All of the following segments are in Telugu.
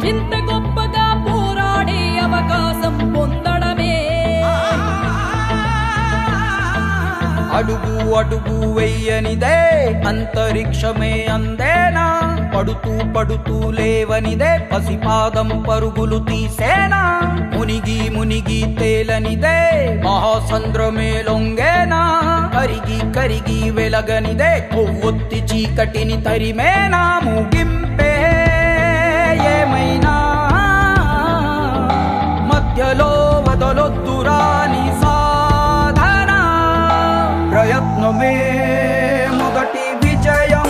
మరింత గొప్పగా పోరాడే అవకాశం పొందడమే అడుగు అడుగు వెయ్యనిదే అంతరిక్షమే అందేనా పడుతూ పడుతూ లేవనిదే పసిపాదం పరుగులు తీసేనా మునిగి మునిగి తేలనిదే మహాసంద్రమే లొంగేనా కరిగి కరిగి వెలగనిదే కొవ్వొత్తి చీకటిని తరిమేనా ముగింపే ఏమైనా మధ్యలో వదలొద్దురాని సాధన ప్రయత్నమే మొదటి విజయం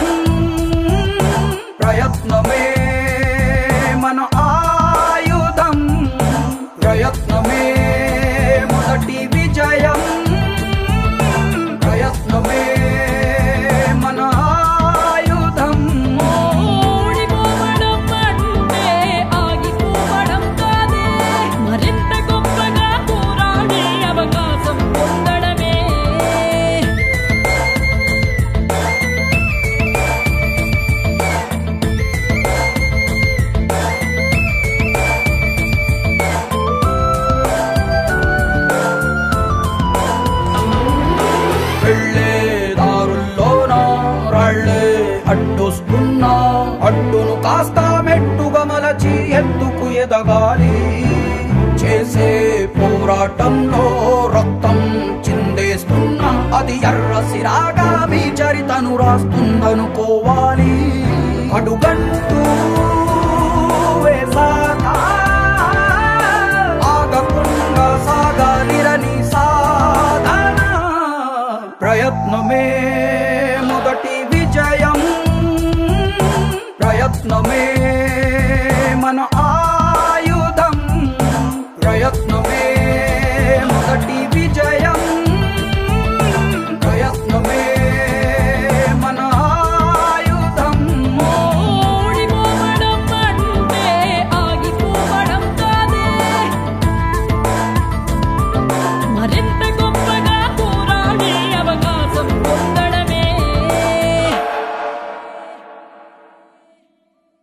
ప్రయత్నమే మన ఆయుధం ప్రయత్నమే మొదటి విజయం ప్రయత్నమే మన ఆయుధం ఓడిపోవడం అంటే ఆగిపోవడం కాదే మరింత గొప్పగా పోరాడే అవకాశం పొందడమే వెళ్ళే దారుల్లోన రాళ్ళే అడ్డొస్తున్నా అడ్డును కాస్త మెట్టుగా మలచి ఎత్తుకు ఎదగాలి చేసే పోరాటంలో రక్తం చిందేస్తున్నా అది ఎర్ర సిరాగా మీ చరితను రాస్తుందనుకోవాలి అడుగంటూ వేసాక ఆగకుండా సాగాలిరని సాధన ప్రయత్నమే మొదటి విజయం ప్రయత్నమే మన ఆయుధం ప్రయత్నమే